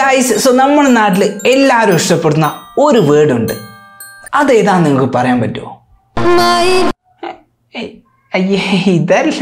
guys so നമ്മുടെ നാട്ടിൽ എല്ലാവരും ഇഷ്ടപ്പെടുന്ന ഒരു വേർഡ് ഉണ്ട് അതേതാന്ന് നിങ്ങൾക്ക് പറയാൻ പറ്റുമോ ഏയ്, അയ്യേ ഇതല്ല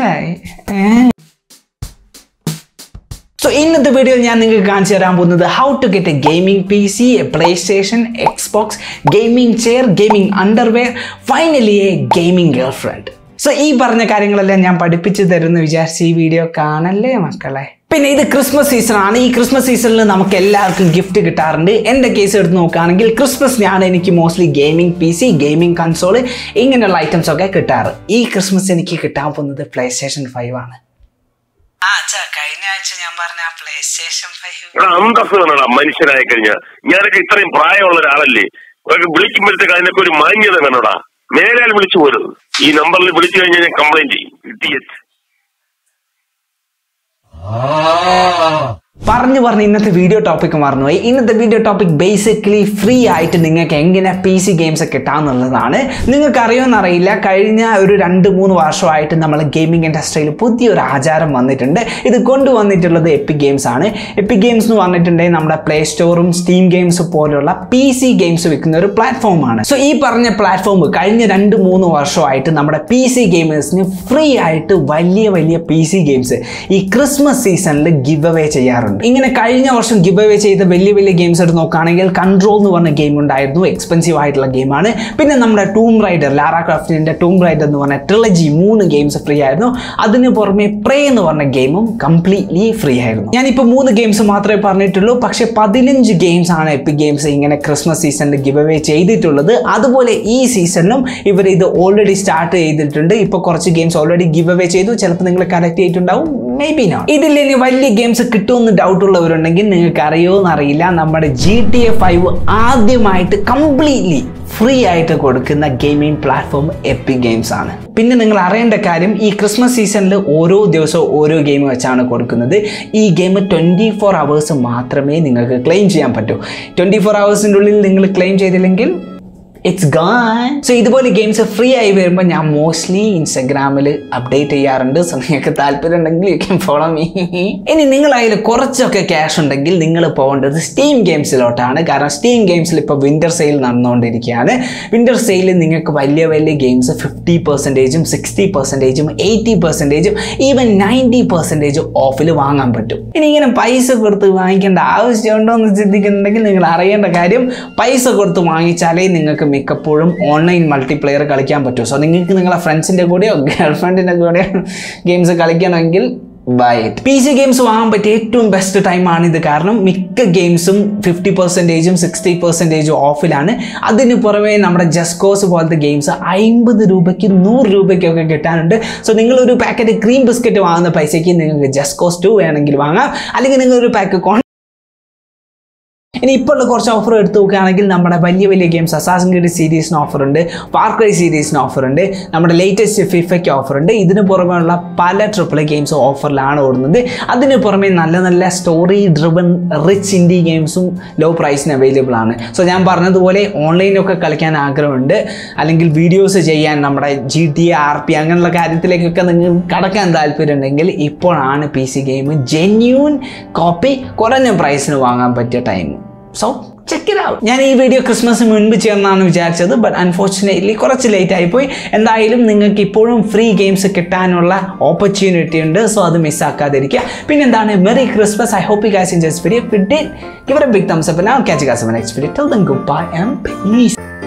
സോ ഇന്നത്തെ വീഡിയോയിൽ ഞാൻ നിങ്ങൾക്ക് കാണിച്ചു തരാൻ പോകുന്നത് how to get a gaming P C a PlayStation Xbox gaming chair gaming underwear finally a gaming girlfriend so ഈ പറഞ്ഞ കാര്യങ്ങളെല്ലാം ഞാൻ പഠിപ്പിച്ചു തരുമെന്ന് വിചാരിച്ച് ഈ വീഡിയോ കാണല്ലേ മക്കളെ പിന്നെ ഇത് ക്രിസ്മസ് സീസൺ ആണ് ഈ ക്രിസ്മസ് സീസണിൽ നമുക്ക് എല്ലാവർക്കും ഗിഫ്റ്റ് കിട്ടാറുണ്ട് എൻ്റെ കേസ് എടുത്ത് നോക്കുകയാണെങ്കിൽ ക്രിസ്മസിനാണ് എനിക്ക് mostly gaming P C gaming console ഇങ്ങനെയുള്ള ഐറ്റംസ് ഒക്കെ കിട്ടാറ് ഈ ക്രിസ്മസ് എനിക്ക് കിട്ടാൻ പോകുന്നത് പ്ലേ സ്റ്റേഷൻ ഫൈവ് ആണ് ആ അച്ഛാ കഴിഞ്ഞ ആഴ്ച ഞാൻ പറഞ്ഞ ആ പ്ലേ സ്റ്റേഷൻ ഫൈവ് എടാ അന്തസ് വേണടാ മനുഷ്യനായി കഴിഞ്ഞാൽ ഞാനൊക്കെ ഇത്രയും പ്രായമുള്ള ഒരാളല്ലേ അവർക്ക് വിളിക്കുമ്പോഴത്തേക്ക് അതിനൊക്കെ ഒരു മാന്യത വേണോടാ മേലാൽ വിളിച്ചു പോരുത് ഈ നമ്പറിൽ വിളിച്ചു കഴിഞ്ഞാൽ ഞാൻ കംപ്ലൈന്റ് ചെയ്യും ഇഡിയറ്റ് പറഞ്ഞു പറഞ്ഞ് ഇന്നത്തെ വീഡിയോ ടോപ്പിക് മറന്നുപോയി ഇന്നത്തെ വീഡിയോ ടോപ്പിക് ബേസിക്കലി ഫ്രീ ആയിട്ട് നിങ്ങൾക്ക് എങ്ങനെ പി സി ഗെയിംസ് കിട്ടാമെന്നുള്ളതാണ് നിങ്ങൾക്ക് അറിയുമെന്നറിയില്ല കഴിഞ്ഞ ഒരു രണ്ട് മൂന്ന് വർഷമായിട്ട് നമ്മൾ ഗെയിമിംഗ് ഇൻഡസ്ട്രിയിൽ പുതിയൊരു ആചാരം വന്നിട്ടുണ്ട് ഇത് കൊണ്ടുവന്നിട്ടുള്ളത് എപ്പിക് ഗെയിംസ് ആണ് എപ്പിക് ഗെയിംസ് എന്ന് പറഞ്ഞിട്ടുണ്ടെങ്കിൽ നമ്മുടെ പ്ലേ സ്റ്റോറും സ്റ്റീം ഗെയിംസ് പോലുള്ള പി സി ഗെയിംസ് വിൽക്കുന്ന ഒരു പ്ലാറ്റ്ഫോമാണ് സോ ഈ പറഞ്ഞ പ്ലാറ്റ്ഫോം കഴിഞ്ഞ രണ്ട് മൂന്ന് വർഷമായിട്ട് നമ്മുടെ പി സി ഗെയിമേഴ്സിന് ഫ്രീ ആയിട്ട് വലിയ വലിയ പി സി ഗെയിംസ് ഈ ക്രിസ്മസ് സീസണിൽ ഗിവ് അവേ ചെയ്യാറുണ്ട് ഇങ്ങനെ കഴിഞ്ഞ വർഷം ഗിവ് അവേ ചെയ്ത വലിയ വലിയ ഗെയിംസ് എടുത്ത് നോക്കുകയാണെങ്കിൽ കൺട്രോൾ എന്ന് പറഞ്ഞ ഗെയിം ഉണ്ടായിരുന്നു എക്സ്പെൻസീവ് ആയിട്ടുള്ള ഗെയിമാണ് പിന്നെ നമ്മുടെ ടൂം റൈഡർ ലാറ ക്രാഫ്റ്റിന്റെ ടൂം റൈഡർ എന്ന് പറഞ്ഞ ട്രിലജി മൂന്ന് ഗെയിംസ് ഫ്രീ ആയിരുന്നു അതിന് പുറമെ പ്രേ എന്ന് പറഞ്ഞ ഗെയിമും കംപ്ലീറ്റ്ലി ഫ്രീ ആയിരുന്നു ഞാനിപ്പോൾ മൂന്ന് ഗെയിംസ് മാത്രമേ പറഞ്ഞിട്ടുള്ളൂ പക്ഷേ പതിനഞ്ച് ഗെയിംസ് ആണ് എപ്പിക് ഗെയിംസ് ഇങ്ങനെ ക്രിസ്മസ് സീസണിൽ ഗിവ് അവേ ചെയ്തിട്ടുള്ളത് അതുപോലെ ഈ സീസണിലും ഇവർ ഇത് ഓൾറെഡി സ്റ്റാർട്ട് ചെയ്തിട്ടുണ്ട് ഇപ്പോൾ കുറച്ച് ഗെയിംസ് ഓൾറെഡി ഗിവ് അവേ ചെയ്തു ചിലപ്പോൾ നിങ്ങൾ കളക്ട് ചെയ്തിട്ടുണ്ടാവും മേ ബി നോ ഇതിൽ ഇനി വലിയ ഗെയിംസ് കിട്ടുമെന്ന് ഡൗട്ട് ഉള്ളവരുണ്ടെങ്കിൽ നിങ്ങൾക്ക് അറിയുമോ അറിയില്ല നമ്മുടെ ജി ടി എ ഫൈവ് ആദ്യമായിട്ട് കംപ്ലീറ്റ്ലി ഫ്രീ ആയിട്ട് കൊടുക്കുന്ന ഗെയിമിംഗ് പ്ലാറ്റ്ഫോം എപ്പിക് ഗെയിംസ് ആണ് പിന്നെ നിങ്ങൾ അറിയേണ്ട കാര്യം ഈ ക്രിസ്മസ് സീസണിൽ ഓരോ ദിവസവും ഓരോ ഗെയിം വെച്ചാണ് കൊടുക്കുന്നത് ഈ ഗെയിം ട്വൻറ്റി ഫോർ അവേഴ്സ് മാത്രമേ നിങ്ങൾക്ക് ക്ലെയിം ചെയ്യാൻ പറ്റൂ ട്വൻറ്റി ഫോർ അവേഴ്സിൻ്റെ ഉള്ളിൽ നിങ്ങൾ ക്ലെയിം ചെയ്തില്ലെങ്കിൽ ഇറ്റ്സ് ഗാൻ സോ ഇതുപോലെ ഗെയിംസ് ഫ്രീ ആയി വരുമ്പോൾ ഞാൻ മോസ്റ്റ്ലി ഇൻസ്റ്റഗ്രാമിൽ അപ്ഡേറ്റ് ചെയ്യാറുണ്ട് സോ നിങ്ങൾക്ക് താല്പര്യം ഉണ്ടെങ്കിൽ യു ക്യാൻ ഫോളോ മീ ഇനി നിങ്ങൾ അതിൽ കുറച്ചൊക്കെ ക്യാഷ് ഉണ്ടെങ്കിൽ നിങ്ങൾ പോകേണ്ടത് സ്റ്റീം ഗെയിംസിലോട്ടാണ് കാരണം സ്റ്റീം ഗെയിംസിൽ ഇപ്പോൾ വിൻ്റർ സെയിൽ നടന്നുകൊണ്ടിരിക്കുകയാണ് വിൻ്റർ സെയിലിൽ നിങ്ങൾക്ക് വലിയ വലിയ ഗെയിംസ് ഫിഫ്റ്റി പെർസെൻറ്റേജും സിക്സ്റ്റി പെർസെൻറ്റേജും എയ്റ്റി പെർസെൻറ്റേജും ഈവൻ നയൻറ്റി പെർസെൻറ്റേജ് ഓഫിൽ വാങ്ങാൻ പറ്റും ഇനി ഇങ്ങനെ പൈസ കൊടുത്ത് വാങ്ങിക്കേണ്ട ആവശ്യമുണ്ടോ എന്ന് ചിന്തിക്കുന്നുണ്ടെങ്കിൽ നിങ്ങൾ അറിയേണ്ട കാര്യം പൈസ കൊടുത്ത് വാങ്ങിച്ചാലേ നിങ്ങൾക്ക് മിക്കപ്പോഴും ഓൺലൈൻ മൾട്ടിപ്ലെയർ കളിക്കാൻ പറ്റൂ സോ നിങ്ങൾക്ക് നിങ്ങളെ ഫ്രണ്ട്സിൻ്റെ കൂടെയോ ഗേൾ ഫ്രണ്ടിൻ്റെ കൂടെയോ ഗെയിംസ് കളിക്കണമെങ്കിൽ buy it P C games വാങ്ങാൻ പറ്റിയ ഏറ്റവും ബെസ്റ്റ് ടൈമാണ് ഇത് കാരണം മിക്ക ഗെയിംസും ഫിഫ്റ്റി പെർസെൻറ്റേജും സിക്സ്റ്റി പെർസെൻറ്റേജും ഓഫിലാണ് അതിന് പുറമെ നമ്മുടെ ജസ്കോസ് പോലത്തെ ഗെയിംസ് അമ്പത് രൂപയ്ക്ക് നൂറ് രൂപയ്ക്കൊക്കെ കിട്ടാനുണ്ട് സോ നിങ്ങളൊരു പാക്കറ്റ് ക്രീം ബിസ്ക്കറ്റ് വാങ്ങുന്ന പൈസയ്ക്ക് നിങ്ങൾക്ക് ജസ്കോസ് ടു വേണമെങ്കിൽ വാങ്ങാം അല്ലെങ്കിൽ നിങ്ങളൊരു പാക്ക് കോൺ ഇനി ഇപ്പോൾ ഉള്ള കുറച്ച് ഓഫർ എടുത്ത് നോക്കുകയാണെങ്കിൽ നമ്മുടെ വലിയ വലിയ ഗെയിംസ് അസാസിൻ ക്രീഡ് സീരീസിന് ഓഫർ ഉണ്ട് പാർക്രൈ സീരീസിന് ഓഫർ ഉണ്ട് നമ്മുടെ ലേറ്റസ്റ്റ് ഫിഫയ്ക്ക് ഓഫർ ഉണ്ട് ഇതിന് പുറമെ ഉള്ള പല ട്രിപ്പിൾ ഗെയിംസും ഓഫറിലാണ് ഓടുന്നത് അതിന് പുറമെ നല്ല നല്ല സ്റ്റോറി ഡ്രിവൺ റിച്ച് ഇൻഡി ഗെയിംസും ലോ പ്രൈസിന് അവൈലബിൾ ആണ് സോ ഞാൻ പറഞ്ഞതുപോലെ ഓൺലൈനൊക്കെ കളിക്കാൻ ആഗ്രഹമുണ്ട് അല്ലെങ്കിൽ വീഡിയോസ് ചെയ്യാൻ നമ്മുടെ ജി ടി ആർ പി അങ്ങനെയുള്ള കാര്യത്തിലേക്കൊക്കെ നിങ്ങൾ കടക്കാൻ താല്പര്യം ഉണ്ടെങ്കിൽ ഇപ്പോഴാണ് P C game genuine copy കുറഞ്ഞ പ്രൈസിന് വാങ്ങാൻ പറ്റിയ time so check it out ഞാൻ ഈ വീഡിയോ ക്രിസ്മസിന് മുൻപ് ചെയ്യുന്നതാണ് വിചാരിച്ചത് ബട്ട് അൺഫോർച്ചുനേറ്റ്ലി കുറച്ച് ലേറ്റ് ആയിപ്പോയി എന്തായാലും നിങ്ങൾക്ക് ഇപ്പോഴും ഫ്രീ ഗെയിംസ് കിട്ടാനുള്ള ഓപ്പർച്യൂണിറ്റി ഉണ്ട് സോ അത് മിസ്സാക്കാതിരിക്കുക പിന്നെ എന്താണ് merry Christmas I hope you guys in just video give a big thumbs up now catch guys next video tell them goodbye and piece